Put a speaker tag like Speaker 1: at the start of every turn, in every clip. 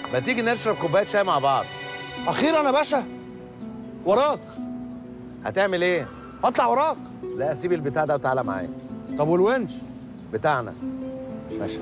Speaker 1: ما تيجي نشرب كوبايه شاي مع بعض
Speaker 2: اخيرا يا باشا وراك
Speaker 1: هتعمل ايه
Speaker 2: اطلع وراك
Speaker 1: لا سيب البتاع ده وتعالى معايا
Speaker 2: طب والونش
Speaker 1: بتاعنا ماشي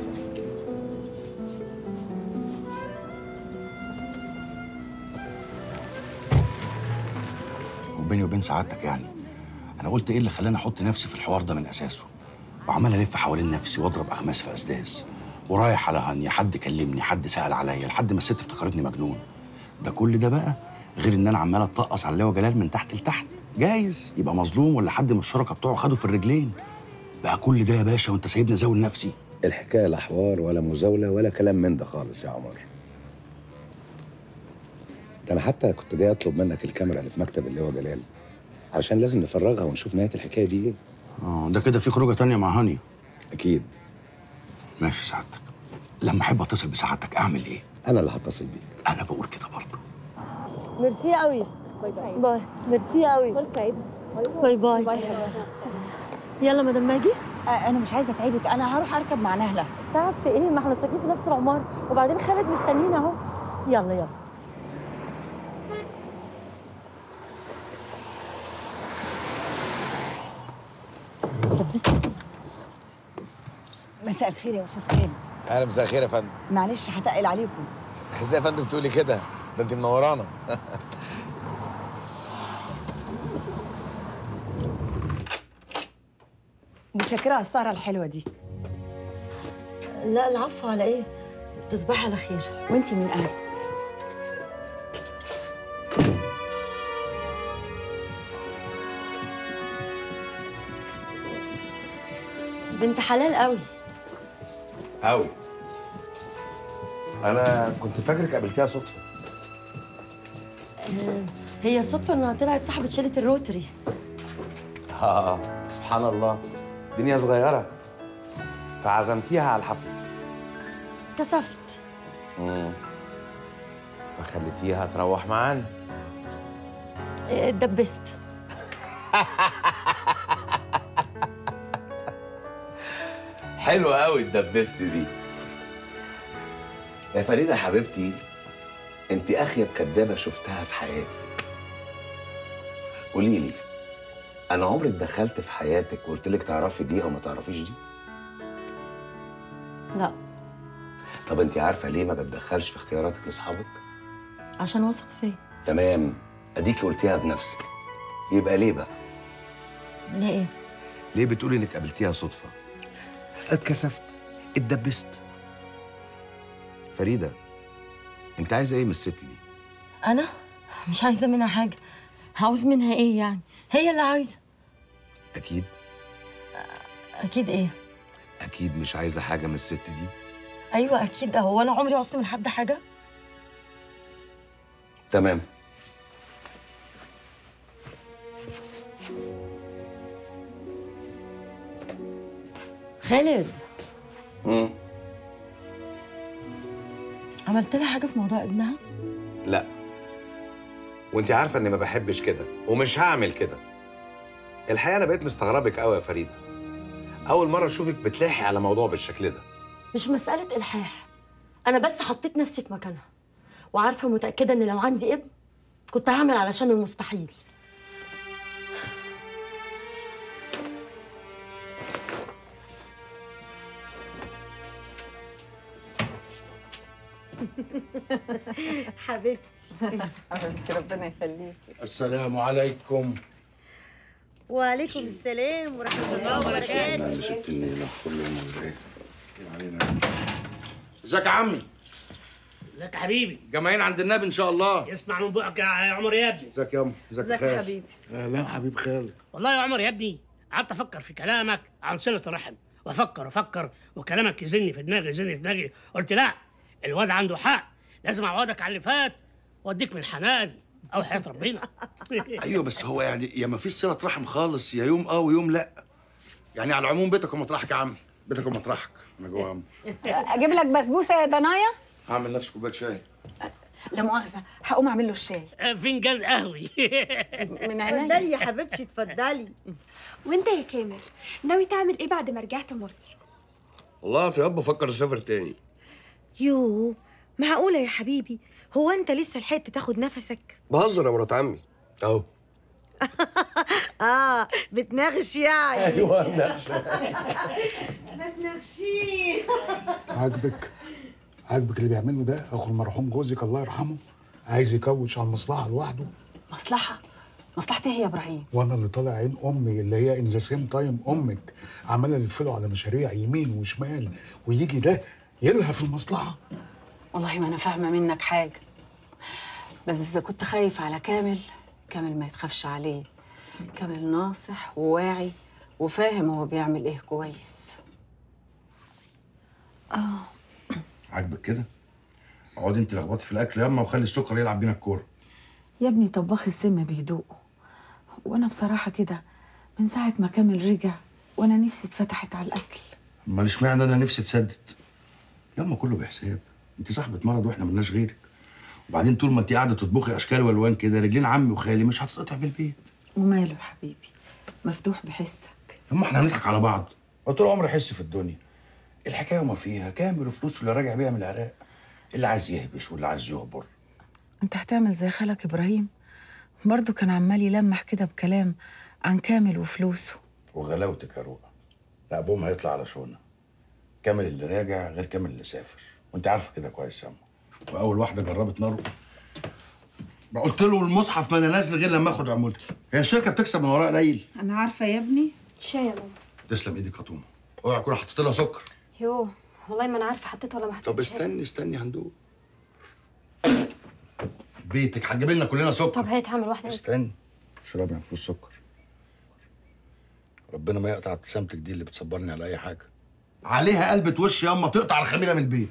Speaker 3: وبيني وبين سعادتك يعني انا قلت ايه اللي خلاني احط نفسي في الحوار ده من اساسه وعمال الف حوالين نفسي واضرب اخماس في اسداس ورايح على هانيا حد كلمني حد سال عليا لحد ما الست افتكرتني مجنون ده كل ده بقى غير ان انا عمال اتطقص على لواء جلال من تحت لتحت جايز يبقى مظلوم ولا حد من الشركاء بتوعه خده في الرجلين بقى كل ده يا باشا وانت سايبني زاول نفسي
Speaker 4: الحكايه لا حوار ولا مزاوله ولا كلام من ده خالص يا عمر ده انا حتى كنت جاي اطلب منك الكاميرا اللي في مكتب اللواء جلال علشان لازم نفرغها ونشوف نهايه الحكايه دي ايه
Speaker 3: اه ده كده في خروجه تانية مع هانيا
Speaker 4: اكيد
Speaker 3: ماشي سعادتك لما احب اتصل بسعادتك اعمل ايه
Speaker 4: انا اللي هتصل بيك
Speaker 3: انا بقول كده برضه
Speaker 5: ميرسي قوي باي باي باي ميرسي قوي فرصه سعيده باي باي باي يلا مدام ماجي
Speaker 6: انا مش عايزه اتعبك انا هروح اركب مع نهله
Speaker 5: تعب في ايه ما احنا ساكنين في نفس العماره وبعدين خالد مستنينا اهو يلا يلا
Speaker 6: مساء الخير يا استاذ خالد
Speaker 7: اهلا مساء الخير يا فندم
Speaker 6: معلش هتقل عليكم
Speaker 7: ازاي يا فندم تقولي كده ده انت منورانا
Speaker 6: متشكره على السهره الحلوه دي
Speaker 5: لا العفو على ايه تصبحي على خير
Speaker 6: وانتي من اهل
Speaker 5: بنت حلال قوي
Speaker 3: قوي انا كنت فاكرك قابلتيها صدفه
Speaker 5: هي صدفه انها طلعت صاحبه شيله الروتري
Speaker 1: اه سبحان الله دنيا صغيره فعزمتيها على الحفله
Speaker 5: كسفت
Speaker 1: امم فخليتيها تروح معانا
Speaker 5: إيه، اتدبست
Speaker 1: حلوة قوي الدبست دي يا فريدة حبيبتي انت اخيب كدابة شفتها في حياتي قولي لي انا عمري اتدخلت في حياتك وقلت لك تعرفي دي او ما تعرفيش دي
Speaker 5: لا
Speaker 1: طب انت عارفة ليه ما بتدخلش في اختياراتك لاصحابك
Speaker 5: عشان واثق فيا
Speaker 1: تمام اديكي قلتيها بنفسك يبقى ليه بقى
Speaker 5: ليه ايه
Speaker 1: ليه بتقولي انك قابلتيها صدفة اتكسفت اتدبست فريدة انت عايزة ايه من الست دي
Speaker 5: انا مش عايزه منها حاجه عاوز منها ايه يعني هي اللي عايزه
Speaker 1: اكيد
Speaker 5: اكيد ايه
Speaker 1: اكيد مش عايزة حاجة من الست دي
Speaker 5: ايوه اكيد هو انا عمري عوزت من حد حاجه
Speaker 1: تمام
Speaker 5: خالد
Speaker 1: مم.
Speaker 5: عملت لها حاجه في موضوع ابنها
Speaker 1: لا وانت عارفه اني ما بحبش كده ومش هعمل كده الحقيقه انا بقيت مستغربك قوي يا فريده اول مره اشوفك بتلاحي على موضوع بالشكل ده
Speaker 5: مش مساله الحاح انا بس حطيت نفسي في مكانها وعارفه متاكده ان لو عندي ابن كنت هعمل علشان المستحيل
Speaker 6: حبيبتي حبيبتي ربنا يخليكي
Speaker 3: السلام عليكم
Speaker 8: وعليكم السلام ورحمة الله وبركاته
Speaker 3: ست النيلة كل يوم ولا ايه علينا ازيك يا عمي
Speaker 9: ازيك يا حبيبي
Speaker 3: جماعين عند النبي ان شاء الله
Speaker 9: اسمع من بقك يا عمر يا ابني
Speaker 3: ازيك يا امي ازيك
Speaker 8: ازيك يا حبيبي
Speaker 3: اهلا حبيب خالد
Speaker 9: والله يا عمر يا ابني قعدت افكر في كلامك عن صله الرحم وافكر افكر وكلامك يزني في دماغي يزني في دماغي قلت لا الواد عنده حق لازم اعوضك على اللي فات واديك من حناني او حياه ربنا
Speaker 3: ايوه بس هو يعني يا ما فيش صله رحم خالص يا يوم اه ويوم لا يعني على العموم بيتك ومطرحك يا عمي بيتك ومطرحك انا جوه يا عم
Speaker 6: اجيب لك بسبوسه يا دنايا
Speaker 3: هعمل نفسي كوبايه شاي
Speaker 6: لا مؤاخذه هقوم اعمل له الشاي
Speaker 9: فنجان قهوي
Speaker 6: من
Speaker 8: اتفضلي يا حبيبتي اتفضلي
Speaker 10: وانت يا كامل ناوي تعمل ايه بعد ما رجعت مصر
Speaker 11: والله يا طياب بفكر اسافر تاني
Speaker 8: يو معقولة يا حبيبي هو انت لسه لحقت تاخد نفسك
Speaker 11: بهزر يا مرات عمي اهو
Speaker 8: اه بتناغش يعني
Speaker 11: ايوه
Speaker 8: ما تناغشيه
Speaker 12: عاجبك عاجبك اللي بيعمله ده اخو المرحوم جوزك الله يرحمه عايز يكوش على المصلحه لوحده
Speaker 6: مصلحه مصلحتي هي يا ابراهيم
Speaker 12: وانا اللي طالع عين امي اللي هي ان ذا سيم تايم امك عماله نلفله على مشاريع يمين وشمال ويجي ده يلهى في المصلحه
Speaker 6: والله ما انا فاهمه منك حاجه بس اذا كنت خايف على كامل كامل ما يتخافش عليه كامل ناصح وواعي وفاهم هو بيعمل ايه كويس اه
Speaker 3: عاجبك كده اقعدي انت لخبطي في الاكل ياما وخلي السكر يلعب بينا الكوره
Speaker 6: يا ابني طباخ السم بيدوقه وانا بصراحه كده من ساعه ما كامل رجع وانا نفسي اتفتحت على الاكل
Speaker 3: امال اشمعنى انا نفسي تسدد ياما كله بحساب انت صاحبه مرض واحنا ملناش غيرك وبعدين طول ما انت قاعده تطبخي اشكال والوان كده رجلين عمي وخالي مش هتتقطع بالبيت
Speaker 6: وماله يا حبيبي مفتوح بحسك
Speaker 3: اما احنا هنضحك على بعض وطول عمري احس في الدنيا الحكايه وما فيها كامل وفلوسه اللي راجع بيها من العراق اللي عايز يهبش واللي عايز يهبر
Speaker 6: انت هتعمل زي خالك ابراهيم برضه كان عمال يلمح كده بكلام عن كامل وفلوسه
Speaker 3: وغلاوتك يا رؤى لا ابوهم هيطلع على شونه كامل اللي راجع غير كامل اللي سافر وانت عارفه كده كويس يا أما. واول واحده جربت نار قلت له المصحف ما انا نازل غير لما اخد عمولتي هي الشركه بتكسب من وراء قليل
Speaker 6: انا عارفه يا ابني
Speaker 10: شاي يا ماما
Speaker 3: تسلم ايدك يا طومه اوعى تكون حطيت لها سكر
Speaker 10: يوه والله ما انا عارفه حطيت ولا ما حطيتش
Speaker 3: طب استني استني هندوق بيتك هتجيب لنا كلنا سكر
Speaker 10: طب هات هعمل واحده
Speaker 3: استني اشربي ما فيهوش سكر ربنا ما يقطع ابتسامتك دي اللي بتصبرني على اي حاجه عليها قلبة وش ياما تقطع الخميره من البيت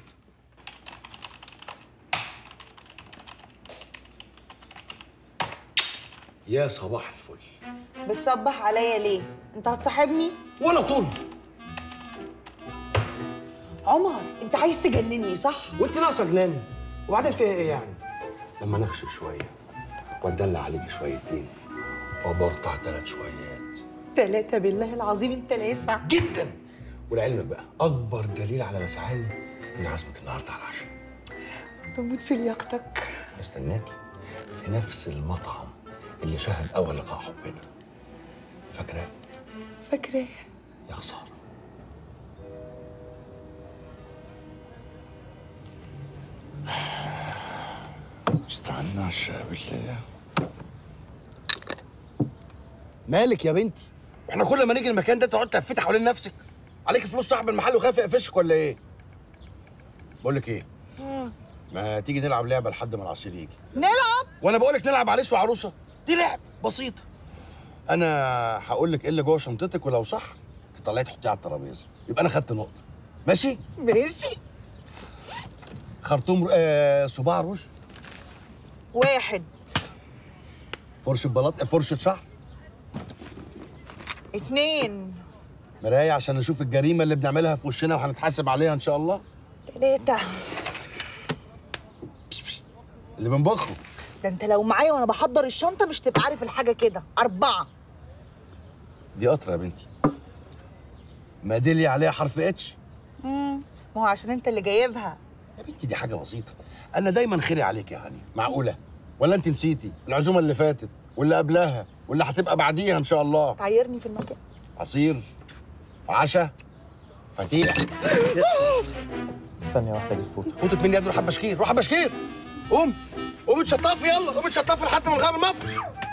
Speaker 3: يا صباح الفل
Speaker 8: بتصبح عليا ليه انت هتصاحبني
Speaker 3: ولا طول
Speaker 8: عمر انت عايز تجنني صح
Speaker 11: وانت ناقصه جنان وبعدين فيها ايه يعني لما نخشى شويه واتدلع عليك شويتين وبرطع ثلاث شويات
Speaker 8: ثلاثة بالله العظيم انت لاسع
Speaker 11: جدا ولعلمك بقى اكبر دليل على لسعاني ان عازمك النهارده على العشاء
Speaker 8: بموت في لياقتك
Speaker 11: مستناكي في نفس المطعم اللي شهد اول لقاء حبنا فاكراه
Speaker 8: فاكراه
Speaker 11: يا خساره
Speaker 3: استنى عشان بالله
Speaker 2: مالك يا بنتي
Speaker 3: احنا كل ما نيجي المكان ده تقعد تفتح حوالين نفسك عليك فلوس صاحب المحل وخايف يقفشك ولا ايه بقول لك ايه ما تيجي نلعب لعبه لحد ما العصير يجي
Speaker 8: نلعب
Speaker 3: وانا بقول لك نلعب عريس وعروسه دي لعب بسيطه انا هقول لك ايه اللي جوه شنطتك ولو صح تطلعي تحطيه على الترابيزه يبقى انا خدت نقطه ماشي
Speaker 8: ماشي
Speaker 3: خرطوم رو- آه صباع روج
Speaker 8: واحد
Speaker 3: فرشه بلاط آه، فرشه شعر
Speaker 8: اتنين
Speaker 3: مرايه عشان نشوف الجريمه اللي بنعملها في وشنا وهنتحاسب عليها ان شاء الله
Speaker 8: تلاتة
Speaker 3: اللي بنبخه
Speaker 8: ده انت لو معايا وانا بحضر الشنطة مش تبقى عارف الحاجة كده أربعة
Speaker 3: دي قطره يا بنتي ميداليه عليها حرف اتش
Speaker 8: امم ما هو عشان انت اللي جايبها
Speaker 3: يا بنتي دي حاجه بسيطه انا دايما خيري عليك يا هاني معقوله ولا انت نسيتي العزومه اللي فاتت واللي قبلها واللي هتبقى بعديها ان شاء الله
Speaker 8: تعيرني في المكان
Speaker 3: عصير عشاء فتيح
Speaker 2: ثانية واحدة للفوتو
Speaker 3: فوتت مني يا ابني روح بشكير روح بشكير قوم قوم اتشطفي يلا قوم اتشطفي لحد ما نغير المفرش